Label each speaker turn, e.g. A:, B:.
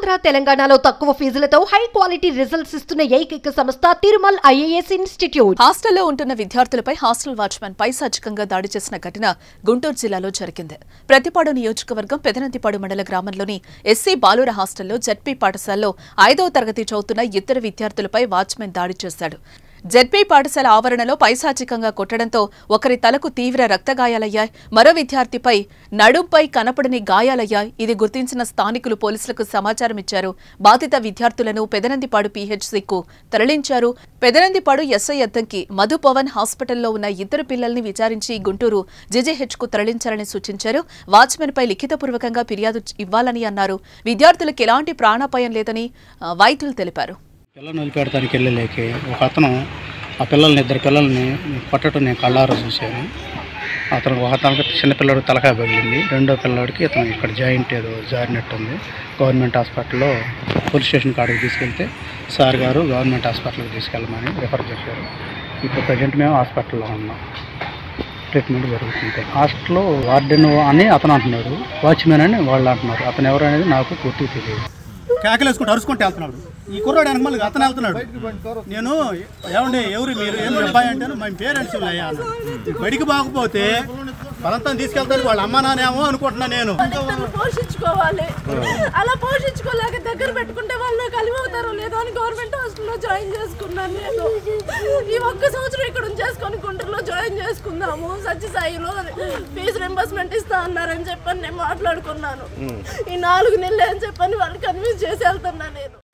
A: ఆంధ్ర తెలంగాణలో తక్కువ ఫీజులతో high quality results ఇస్తున్న ఏకైక సంస్థ తిరుమల్ ఐఏఎస్ ఇన్స్టిట్యూట్
B: హాస్టల్లో ఉంటున్న విద్యార్థులపై హాస్టల్ వాచ్మెన్ పైశాచికంగా దాడి చేసిన ఘటన గుంటూరు జిల్లాలో జరిగింది ప్రతిపాడు నియోజకవర్గం పెదనంతిపాడు మండల గ్రామంలోని ఎస్సీ బాలుర హాస్టల్లో జడ్పీ పాఠశాలలో ఐదవ తరగతి చదువుతున్న ఇద్దరు విద్యార్థులపై వాచ్మెన్ దాడి చేశాడు జడ్పీ పాఠశాల ఆవరణలో పైశాచికంగా కొట్టడంతో ఒకరి తలకు తీవ్ర రక్తగాయాలయ్యాయి మరో విద్యార్థిపై నడుంపై కనపడని గాయాలయ్యాయి ఇది గుర్తించిన స్థానికులు పోలీసులకు సమాచారం ఇచ్చారు బాధిత విద్యార్థులను పెదనందిపాడు పీహెచ్సీకు తరలించారు పెదనందిపాడు ఎస్ఐ అద్దంకి మధు పవన్ హాస్పిటల్లో ఉన్న ఇద్దరు పిల్లల్ని విచారించి గుంటూరు జీజేహెచ్కు తరలించాలని సూచించారు వాచ్మెన్పై లిఖితపూర్వకంగా ఫిర్యాదు ఇవ్వాలని అన్నారు విద్యార్థులకు ఎలాంటి ప్రాణాపాయం లేదని ఆ, వైద్యులు తెలిపారు
C: పిల్లల్ని వదిలిపెడతానికి వెళ్ళలేక ఒక అతను ఆ పిల్లల్ని ఇద్దరు పిల్లల్ని కొట్టడం నేను కళ్ళారా చూశాను అతను ఒక అతనికి చిన్నపిల్లడు తలకాయ పగిలింది రెండో పిల్లడికి ఇతను ఇక్కడ జాయింట్ ఏదో జారినట్టుంది గవర్నమెంట్ హాస్పిటల్లో పోలీస్ స్టేషన్ కాడికి తీసుకెళ్తే సార్ గారు గవర్నమెంట్ హాస్పిటల్కి తీసుకెళ్ళమని రిఫర్ చేశారు ఇప్పుడు ప్రజెంట్ మేము హాస్పిటల్లో ఉన్నాం ట్రీట్మెంట్ జరుగుతుంది హాస్టల్లో వార్డెన్ అని అతను అంటున్నాడు వాచ్మెన్ అని వాళ్ళు అంటున్నారు అతను ఎవరు అనేది నాకు పూర్తిగా తెలియదు
D: కేకలేసుకుంటూ అరుచుకుంటూ వెళ్తున్నాడు ఈ కుర్రాడు వెనక మళ్ళీ అతను వెళ్తున్నాడు నేను ఏమండి ఎవరు మీరు ఏం మీ అబ్బాయి అంటే మా పేరెంట్స్ అయ్యా అన్న బడికి బాగపోతే బలంతం తీసుకెళ్తాను వాళ్ళ అమ్మ నానేమో అనుకుంటున్నా నేను
E: తల్లిదండ్రులు పోషించుకోవాలి అలా పోషించుకోలేక దగ్గర పెట్టుకుంటే వాళ్ళు కలిమవుతారో లేదో అని గవర్నమెంట్ హాస్టల్లో జాయిన్ చేసుకున్నాను నేను ఈ ఒక్క సంవత్సరం ఇక్కడ ఉంచేసుకొని గుంటూరులో జాయిన్ చేసుకుందాము సత్యసాయిలో ఫీజు రింబర్స్మెంట్ ఇస్తా అన్నారని చెప్పని నేను మాట్లాడుకున్నాను ఈ నాలుగు నెలలు అని చెప్పని వాళ్ళు కన్విన్స్ చేసి వెళ్తున్నా నేను